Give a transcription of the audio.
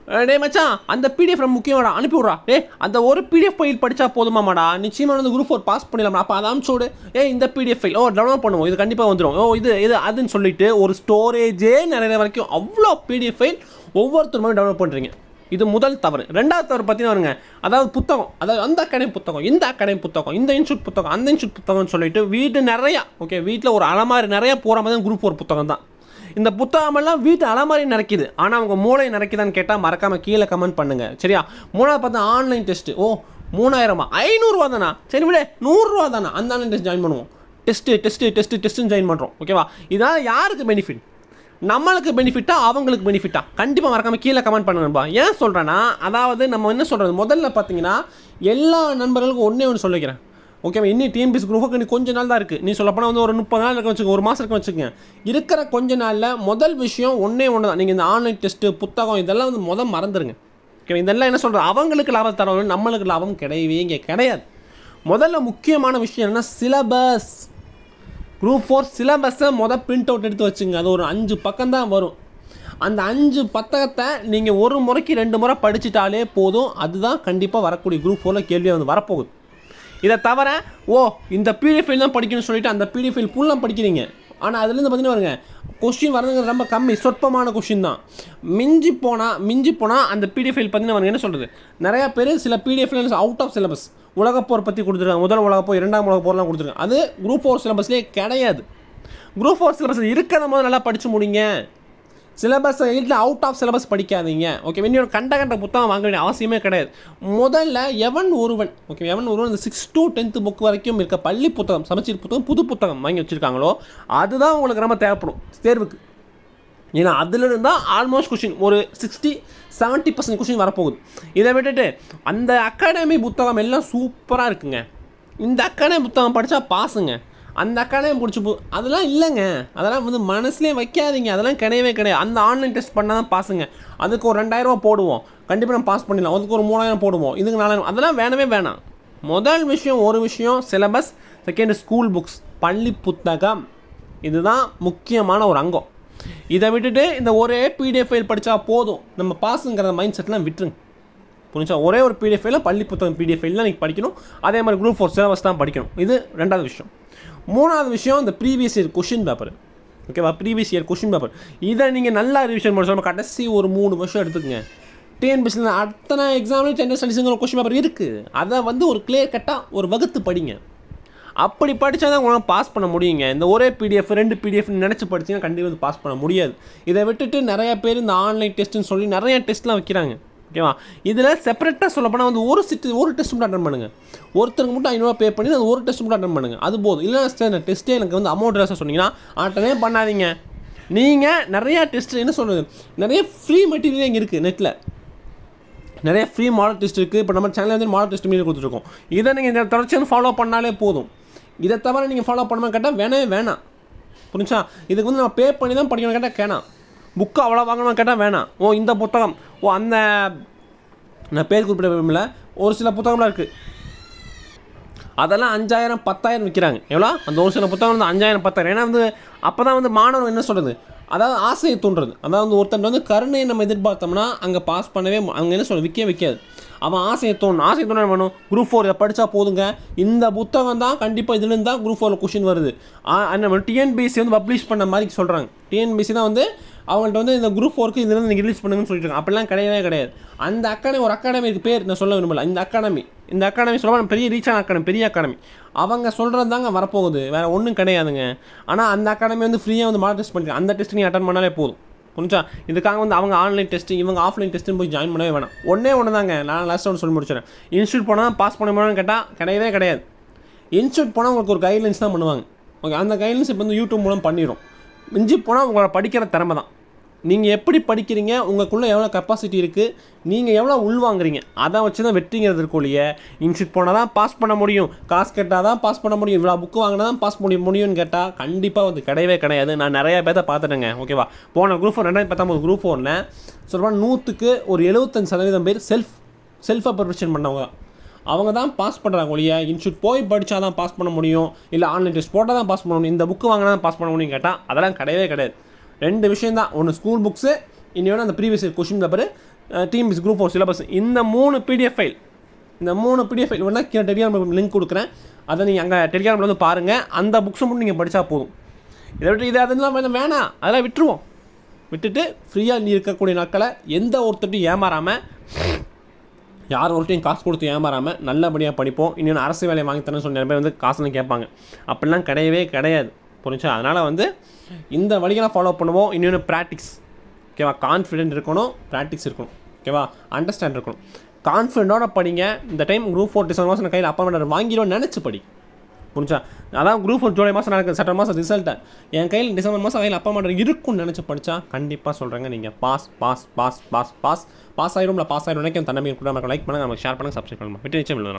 டே மச்சான் அந்த பிடிஎஃப் ரொம்ப முக்கியமாடா அனுப்பி விட்றா டே அந்த ஒரு பிடிஎஃப் ஃபைல் படித்தா போதுமாமாடா நிச்சயமாக வந்து குரூப் ஃபோர் பாஸ் பண்ணிடலாம் அப்போ அதை அனுப்பிச்சு விடு ஏ இந்த பிடிஎஃப் ஃபைல் ஓ டவுன்லோட் பண்ணுவோம் இது கண்டிப்பாக வந்துடும் ஓ இது இது அதுன்னு சொல்லிட்டு ஒரு ஸ்டோரேஜே நிறைய வரைக்கும் அவ்வளோ பிடிஎஃப் ஃபைல் ஒவ்வொருத்தருமே டவுன்லோட் பண்ணுறீங்க இது முதல் தவறு ரெண்டாவது தவறு பார்த்தீங்கன்னா வருங்க அதாவது புத்தகம் அதாவது அந்த அகாடமி புத்தகம் இந்த அகாடமி புத்தகம் இந்த இன்ஸ்டியூட் புத்தகம் அந்த இன்ஸ்டியூட் புத்தகம்னு சொல்லிட்டு வீடு நிறையா ஓகே வீட்டில் ஒரு அலமாரி நிறையா போகிற மாதிரி குரூப் ஒரு புத்தகம் தான் இந்த புத்தகமெல்லாம் வீட்டு அலமாரி நிறைக்குது ஆனால் அவங்க மூளை நிறைக்குதான்னு கேட்டால் மறக்காமல் கீழே கமெண்ட் பண்ணுங்கள் சரியா மூணாவது பார்த்தா ஆன்லைன் டெஸ்ட்டு ஓ மூணாயிரமா ஐநூறுரூவா தானா சரி விட நூறுரூவா தானா அந்த ஆன்லைன் டெஸ்ட் ஜாயின் பண்ணுவோம் டெஸ்ட்டு டெஸ்ட்டு டெஸ்ட்டு டெஸ்ட்டுன்னு ஜாயின் பண்ணுறோம் ஓகேவா இதனால் யாருக்கு பெனிஃபிட் நம்மளுக்கு பெனிஃபிட்டா அவங்களுக்கு பெனிஃபிட்டா கண்டிப்பாக மறக்காம கீழே கமெண்ட் பண்ணுங்கப்பா ஏன் சொல்கிறேன்னா அதாவது நம்ம என்ன சொல்கிறது முதல்ல பார்த்தீங்கன்னா எல்லா நண்பர்களுக்கும் ஒன்றே ஒன்று சொல்லிக்கிறேன் ஓகேவா இன்னும் டிஎன்பிஎஸ் குரூப்புக்கு நீ கொஞ்ச நாள் தான் இருக்குது நீ சொல்லப்போனால் வந்து ஒரு முப்பது நாள் இருக்க வச்சுக்கோங்க ஒரு மாதம் இருக்க வச்சுக்கோங்க இருக்கிற கொஞ்ச நாளில் முதல் விஷயம் ஒன்றே ஒன்று தான் நீங்கள் இந்த ஆன்லைன் டெஸ்ட்டு புத்தகம் இதெல்லாம் வந்து முதல் மறந்துடுங்க ஓகே இதெல்லாம் என்ன சொல்கிறது அவங்களுக்கு லாபம் தரணும் நம்மளுக்கு லாபம் கிடையவே இங்கே கிடையாது முதல்ல முக்கியமான விஷயம் என்ன சிலபஸ் குரூப் ஃபோர் சிலபஸை மொதல் பிரிண்ட் அவுட் எடுத்து வச்சுங்க அது ஒரு அஞ்சு பக்கம் தான் வரும் அந்த அஞ்சு புத்தகத்தை நீங்கள் ஒரு முறைக்கு ரெண்டு முறை படிச்சிட்டாலே போதும் அதுதான் கண்டிப்பாக வரக்கூடிய குரூப் ஃபோரில் கேள்வியாக வந்து வரப்போகுது இதை தவிர ஓ இந்த பிடிஎஃப் தான் படிக்கணும்னு சொல்லிட்டு அந்த பிடிஎஃப் ஃபுல்லாக படிக்கிறீங்க ஆனால் அதுலேருந்து பார்த்தீங்கன்னா வருங்க கொஸ்டின் வரதுங்கிறது ரொம்ப கம்மி சொற்பமான கொஸ்டின் தான் மிஞ்சி போனால் மிஞ்சி போனால் அந்த பிடிஎஃப் ஃபைல் பார்த்தீங்கன்னா வருங்க என்ன சொல்கிறது நிறையா பேர் சில பிடிஎஃப்ல அவுட் ஆஃப் சிலபஸ் உலகப்போர் பற்றி கொடுத்துருக்காங்க முதல் உலகப்போர் இரண்டாம் உலகப்போர்லாம் கொடுத்துருக்காங்க அது குரூப் ஃபோர் சிலபஸ்லேயே கிடையாது குரூப் ஃபோர் சிலபஸ் இருக்கிறத போது நல்லா படித்து முடிங்க சிலபஸ் இல்லை அவுட் ஆஃப் சிலபஸ் படிக்காதீங்க ஓகே வெண்ணியோட கண்ட கண்ட புத்தகம் வாங்க வேண்டிய அவசியமே கிடையாது முதல்ல எவன் ஒருவன் ஓகே எவன் ஒருவன் இந்த சிக்ஸ் டு டென்த்து புக் வரைக்கும் இருக்க பள்ளி புத்தகம் சமச்சீர் புத்தகம் புது புத்தகம் வாங்கி வச்சுருக்காங்களோ அதுதான் உங்களுக்கு ரொம்ப தேவைப்படும் தேர்வுக்கு ஏன்னா அதுலேருந்து தான் ஆல்மோஸ்ட் கொஷின் ஒரு சிக்ஸ்டி செவன்ட்டி பர்சன்ட் கொஷின் வரப்போகுது இதை விட்டுட்டு அந்த அகாடமி புத்தகம் எல்லாம் சூப்பராக இருக்குங்க இந்த அகாடமி புத்தகம் படித்தா பாஸுங்க அந்த அக்கானே பிடிச்சி போ அதெல்லாம் இல்லைங்க அதெல்லாம் வந்து மனசுலேயே வைக்காதீங்க அதெல்லாம் கிடையவே கிடையாது அந்த ஆன்லைன் டெஸ்ட் பண்ணால் தான் பாஸுங்க அதுக்கு ஒரு ரெண்டாயிரரூவா போடுவோம் கண்டிப்பாக நம்ம பாஸ் பண்ணிடலாம் அதுக்கு ஒரு மூணாயிரம் போடுவோம் இதுக்கு நாலாயிரம் அதெல்லாம் வேணவே வேணாம் முதல் விஷயம் ஒரு விஷயம் சிலபஸ் செகண்ட் ஸ்கூல் புக்ஸ் பள்ளி புத்தகம் இதுதான் முக்கியமான ஒரு அங்கம் இதை விட்டுட்டு இந்த ஒரே பிடிஎஃப் ஃபைல் படித்தா போதும் நம்ம பாஸுங்கிற மைண்ட் செட்லாம் விட்டுருங்க புரிஞ்சா ஒரே ஒரு பிடிஎஃப் ஃபைலில் பள்ளி புத்தகம் பிடிஎஃப் ஃபைல் தான் நீங்கள் படிக்கணும் அதே மாதிரி குரூப் ஃபோர் சிலபஸ் தான் படிக்கணும் இது ரெண்டாவது விஷயம் மூணாவது விஷயம் இந்த ப்ரீவியஸ் இயர் கொஷின் பேப்பர் ஓகேவா ப்ரீவியஸ் இயர் கொஷின் பேப்பர் இதை நீங்கள் நல்லா ரிவிஷன் பண்ண சொல்லுங்கள் கடைசி ஒரு மூணு வருஷம் எடுத்துக்கங்க டிஎன்பிஎஸ்சியில் அத்தனை எக்ஸாம்லேயும் ஜென்ரல் ஸ்டடீஸுங்கிற ஒரு கொஷின் பேப்பர் இருக்குது அதை வந்து ஒரு கிளியர் கட்டாக ஒரு வகுத்து படிங்க அப்படி படித்தா தான் உங்களால் பாஸ் பண்ண முடியுங்க இந்த ஒரே பிடிஎஃப் ரெண்டு பிடிஎஃப் நினச்சி படிச்சிங்கன்னா கண்டிப்பாக வந்து பாஸ் பண்ண முடியாது இதை விட்டுட்டு நிறைய பேர் இந்த ஆன்லைன் டெஸ்ட்டுன்னு சொல்லி நிறைய டெஸ்ட்லாம் வைக்கிறாங்க ஓகேவா இதில் செப்பரேட்டாக சொல்லப்போனால் வந்து ஒரு சிட்டு ஒரு டெஸ்ட் மட்டும் அட்டன் பண்ணுங்கள் ஒருத்தருக்கு மட்டும் ஐநூறுவா பே பண்ணி அது ஒரு டெஸ்ட் மட்டும் அட்டன் பண்ணுங்கள் அது போதும் இல்லை சார் இந்த டெஸ்ட்டே எனக்கு வந்து அமௌண்ட் சார் சொன்னீங்கன்னா அட்டனே பண்ணாதீங்க நீங்கள் நிறையா டெஸ்ட் என்ன சொல்கிறது நிறைய ஃப்ரீ மெட்டீரியல் இங்கே இருக்குது நெட்டில் நிறைய ஃப்ரீ மாடல் டெஸ்ட் இருக்குது இப்போ நம்ம சேனலில் வந்து மாடல் டெஸ்ட் மீது கொடுத்துருக்கோம் இதை நீங்கள் இந்த தொடர்ச்சியாக ஃபாலோ பண்ணாலே போதும் இதை தவிர நீங்கள் ஃபாலோ பண்ணாமல் கேட்டால் வேணவே வேணாம் புரிஞ்சா இதுக்கு வந்து நம்ம பே பண்ணி தான் படிக்கணும் கேட்டால் வேணாம் புக்கு அவ்வளோ வாங்கணும் கேட்டால் வேணாம் ஓ இந்த புத்தகம் ஓ அந்த நான் பேர் குறிப்பிட விரும்பல ஒரு சில புத்தகம்லாம் இருக்குது அதெல்லாம் அஞ்சாயிரம் பத்தாயிரம் விற்கிறாங்க எவ்வளோ அந்த ஒரு சில புத்தகம் வந்து அஞ்சாயிரம் பத்தாயிரம் ஏன்னா வந்து அப்போ தான் வந்து மாணவன் என்ன சொல்கிறது அதாவது ஆசையை தூண்டுறது அதாவது ஒருத்தன் வந்து கருணையை நம்ம எதிர்பார்த்தோம்னா அங்கே பாஸ் பண்ணவே மு- அங்கே என்ன சொல்ல விற்கவே விற்காது அவன் ஆசையை தோணும் ஆசையை தோண என்ன பண்ணும் குரூப் ஃபோர் இதை படித்தா போதுங்க இந்த புத்தகம் தான் கண்டிப்பாக இதுலேருந்து தான் குரூப் ஃபோரில் கொஷின் வருது நம்ம டிஎன்பிஎஸ்சி வந்து பப்ளிஷ் பண்ண மாதிரி சொல்கிறாங்க டிஎன்பிஎஸ்சி தான் வந்து அவங்கள்ட்ட வந்து இந்த குரூப் ஃபோருக்கு இதுலேருந்து நீங்கள் ரிலீஸ் பண்ணுங்கன்னு சொல்லிட்டு இருக்காங்க அப்படிலாம் கிடையவே கிடையாது அந்த அகாடமி ஒரு அகாடமிக்கு பேர் நான் சொல்ல விரும்பல இந்த அகாடமி இந்த அகாடமி சொல்ல பெரிய ரீச்சான அகாடமி பெரிய அகாடமி அவங்க சொல்கிறது தாங்க வரப்போகுது வேறு ஒன்றும் கிடையாதுங்க ஆனால் அந்த அகாடமி வந்து ஃப்ரீயாக வந்து மாடல் டெஸ்ட் பண்ணிக்கலாம் அந்த டெஸ்ட் நீங்கள் அட்டன் பண்ணாலே போதும் புரிஞ்சா இதுக்காக வந்து அவங்க ஆன்லைன் டெஸ்ட் இவங்க ஆஃப்லைன் டெஸ்ட்டுன்னு போய் ஜாயின் பண்ணவே வேணாம் ஒன்றே ஒன்று தாங்க நான் லாஸ்ட் ஒன்று சொல்லி முடிச்சிடறேன் இன்ஸ்டியூட் போனால் பாஸ் பண்ண முடியும்னு கேட்டால் கிடையவே கிடையாது இன்ஸ்டியூட் போனால் உங்களுக்கு ஒரு கைட்லைன்ஸ் தான் பண்ணுவாங்க ஓகே அந்த கைட்லைன்ஸ் இப்போ வந்து யூடியூப் மூலம் பண்ணிடும் மிஞ்சி போனால் உங்களோட படிக்கிற திறமை தான் நீங்கள் எப்படி படிக்கிறீங்க உங்களுக்குள்ளே எவ்வளோ கெப்பாசிட்டி இருக்குது நீங்கள் எவ்வளோ உள்வாங்குறீங்க அதை வச்சு தான் வெற்றிங்கிறது இருக்கும் இல்லையே இன்ஸ்டியூட் போனால் தான் பாஸ் பண்ண முடியும் காசு கேட்டால் தான் பாஸ் பண்ண முடியும் இவ்வளோ புக்கு வாங்கினா தான் பாஸ் பண்ண முடியும்னு கேட்டால் கண்டிப்பாக வந்து கிடையவே கிடையாது நான் நிறைய பேர்த்த பார்த்துட்டேங்க ஓகேவா போன குரூப் ஃபோர் ரெண்டாயிரத்தி பத்தொம்பது குரூப் ஃபோரில் சொல்கிறேன் நூற்றுக்கு ஒரு எழுபத்தஞ்சு சதவீதம் பேர் செல்ஃப் செல்ஃபாக ப்ரிப்பரேஷன் பண்ணவங்க தான் அவங்க தான் பாஸ் பண்ணுறாங்க ஒழிய இன்ஸ்டியூட் போய் படித்தா தான் பாஸ் பண்ண முடியும் இல்லை ஆன்லைன் டெஸ்ட் போட்டால் தான் பாஸ் பண்ண முடியும் இந்த புக்கு வாங்கினா தான் பாஸ் பண்ண முடியும் கேட்டால் அதெல்லாம் கிடையவே கிடையாது ரெண்டு விஷயம் தான் ஒன்று ஸ்கூல் புக்ஸு இன்னொன்று அந்த previous question paper team is group four syllabus இந்த மூணு பிடிஎஃப் ஃபைல் இந்த மூணு பிடிஎஃப் ஃபைல் வேணால் கீழே டெலிகிராம் லிங்க் கொடுக்குறேன் அதை நீங்கள் அங்கே டெலிகிராமில் வந்து பாருங்கள் அந்த புக்ஸை மட்டும் நீங்கள் படித்தா போதும் இதை விட்டு இதை அதெல்லாம் வேணாம் வேணாம் அதெல்லாம் விட்டுருவோம் விட்டுட்டு ஃப்ரீயாக நீ இருக்கக்கூடிய நாட்களை எந்த ஒருத்தட்டையும் ஏமாறாமல் யார் ஒருத்தையும் காசு கொடுத்து ஏமாறாமல் நல்லபடியாக படிப்போம் இன்னொன்று அரசு வேலையை வாங்கி தரேன்னு சொல்லி நிறைய பேர் வந்து காசுலாம் கேட்பாங்க அப்படிலாம் கிடையவே கிடையாது புரிஞ்சா அதனால் வந்து இந்த வழிகளை ஃபாலோ பண்ணுவோம் இன்னொன்று ப்ராக்டிக்ஸ் ஓகேவா கான்ஃபிடென்ட் இருக்கணும் ப்ராக்டிக்ஸ் இருக்கணும் ஓகேவா அண்டர்ஸ்டாண்ட் இருக்கணும் கான்ஃபிடென்ட்டோட படிங்க இந்த டைம் குரூப் ஃபோர் டிசம்பர் மாதம் கையில் அப்பாயின்மெண்ட் வாங்கிடுவோம் நினச்சி படி புரிஞ்சா அதான் குரூப் ஃபோர் ஜூலை மாதம் நடக்குது செப்டம்பர் மாதம் ரிசல்ட்டை என் கையில் டிசம்பர் மாதம் கையில் அப்பா மாட்டேன் இருக்கும்னு நினச்சி படித்தா கண்டிப்பாக சொல்கிறேங்க நீங்கள் pass pass pass pass pass pass ஆயிடும்ல பாஸ் ஆயிடும் நினைக்கும் தன்னம்பிக்கை கூட லைக் பண்ணுங்கள் நமக்கு ஷேர் பண்ணுங்கள் சப்ஸ்கிரைப் பண்ணுங்கள் விட்டு நிச்சயம் எழுதணும்